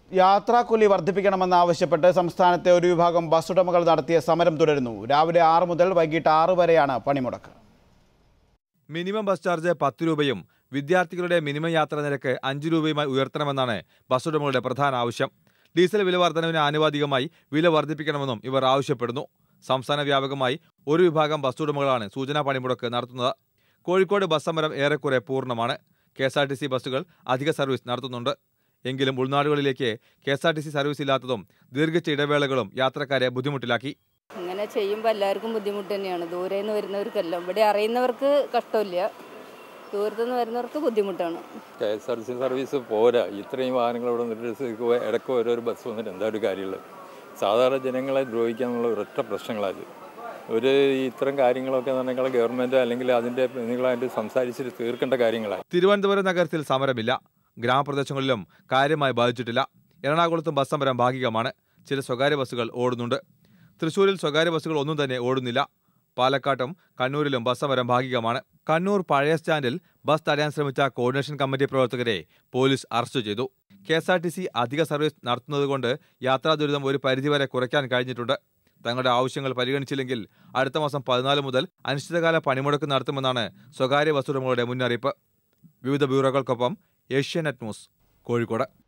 യാത്രാക്കൂലി വർദ്ധിപ്പിക്കണമെന്നാവശ്യപ്പെട്ട് സംസ്ഥാനത്തെ ഒരു വിഭാഗം ബസ് ഉടമകൾ നടത്തിയ സമരം തുടരുന്നു രാവിലെ ആറ് മുതൽ വൈകിട്ട് ആറ് വരെയാണ് പണിമുടക്ക് മിനിമം ബസ് ചാർജ് പത്ത് രൂപയും വിദ്യാർത്ഥികളുടെ മിനിമം യാത്രാ നിരക്ക് അഞ്ച് രൂപയുമായി ഉയർത്തണമെന്നാണ് ബസ് ഉടമകളുടെ പ്രധാന ആവശ്യം ഡീസൽ വില വർധനവിന് ആനുപാതികമായി വില വർദ്ധിപ്പിക്കണമെന്നും ഇവർ ആവശ്യപ്പെടുന്നു സംസ്ഥാന വ്യാപകമായി ഒരു വിഭാഗം ബസ് ഉടമകളാണ് സൂചനാ പണിമുടക്ക് നടത്തുന്നത് കോഴിക്കോട് ബസ് സമരം ഏറെക്കുറെ പൂർണ്ണമാണ് K S R T C ബസ്സുകൾ അധിക സർവീസ് നടത്തുന്നുണ്ട് എങ്കിലും ഉൾനാടുകളിലേക്ക് K S R T C service ഇല്ലാത്തതും ദീർഘിച്ച ഇടവേളകളും യാത്രക്കാരെ ബുദ്ധിമുട്ടിലാക്കി ഇങ്ങനെ ചെയ്യുമ്പോൾ എല്ലാവർക്കും ബുദ്ധിമുട്ട് തന്നെയാണ് ദൂരെ നിന്ന് വരുന്നവർക്കെല്ലാം ഇവിടെ അറിയുന്നവർക്ക് കഷ്ടമില്ല ദൂരത്തു നിന്ന് വരുന്നവർക്ക് ബുദ്ധിമുട്ടാണ് K S R T C service പോരാ ഇത്രയും വാഹനങ്ങൾ ഇവിടെ നിന്നിട്ട് ഇടയ്ക്ക് ഓരോരോ ബസ് വന്നിട്ട് എന്താ ഒരു കാര്യമുള്ളത് സാധാരണ ജനങ്ങളെ ദ്രോഹിക്കാന്നുള്ള ഒരൊറ്റ പ്രശ്നങ്ങളത് ഒരു ഇത്തരം കാര്യങ്ങളൊക്കെ പറഞ്ഞാൽ ഗവൺമെൻറ് അല്ലെങ്കിൽ അതിൻ്റെ നിങ്ങളായിട്ട് സംസാരിച്ചിട്ട് തീർക്കേണ്ട കാര്യങ്ങളാണ് തിരുവനന്തപുരം നഗരത്തിൽ സമരമില്ല ഗ്രാമപ്രദേശങ്ങളിലും കാര്യമായി ബാധിച്ചിട്ടില്ല എറണാകുളത്തും ബസ് സമരം ഭാഗികമാണ് ചില സ്വകാര്യ ബസ്സുകൾ ഓടുന്നുണ്ട് തൃശൂരിൽ സ്വകാര്യ ബസ്സുകൾ ഒന്നും തന്നെ ഓടുന്നില്ല പാലക്കാട്ടും കണ്ണൂരിലും ബസ് സമരം ഭാഗികമാണ് കണ്ണൂർ പഴയ സ്റ്റാൻഡിൽ ബസ് തടയാൻ ശ്രമിച്ച കോർഡിനേഷൻ കമ്മിറ്റി പ്രവർത്തകരെ പോലീസ് അറസ്റ്റ് ചെയ്തു K S R T C അധിക സർവീസ് നടത്തുന്നതുകൊണ്ട് യാത്രാ ദുരിതം ഒരു പരിധിവരെ കുറയ്ക്കാൻ കഴിഞ്ഞിട്ടുണ്ട് തങ്ങളുടെ ആവശ്യങ്ങൾ പരിഗണിച്ചില്ലെങ്കിൽ അടുത്ത മാസം പതിനാല് മുതൽ അനിശ്ചിതകാല പണിമുടക്ക് നടത്തുമെന്നാണ് സ്വകാര്യ ബസ് ഉടമകളുടെ മുന്നറിയിപ്പ് വിവിധ ബ്യൂറോകൾക്കൊപ്പം ഏഷ്യാനെറ്റ് ന്യൂസ് കോഴിക്കോട്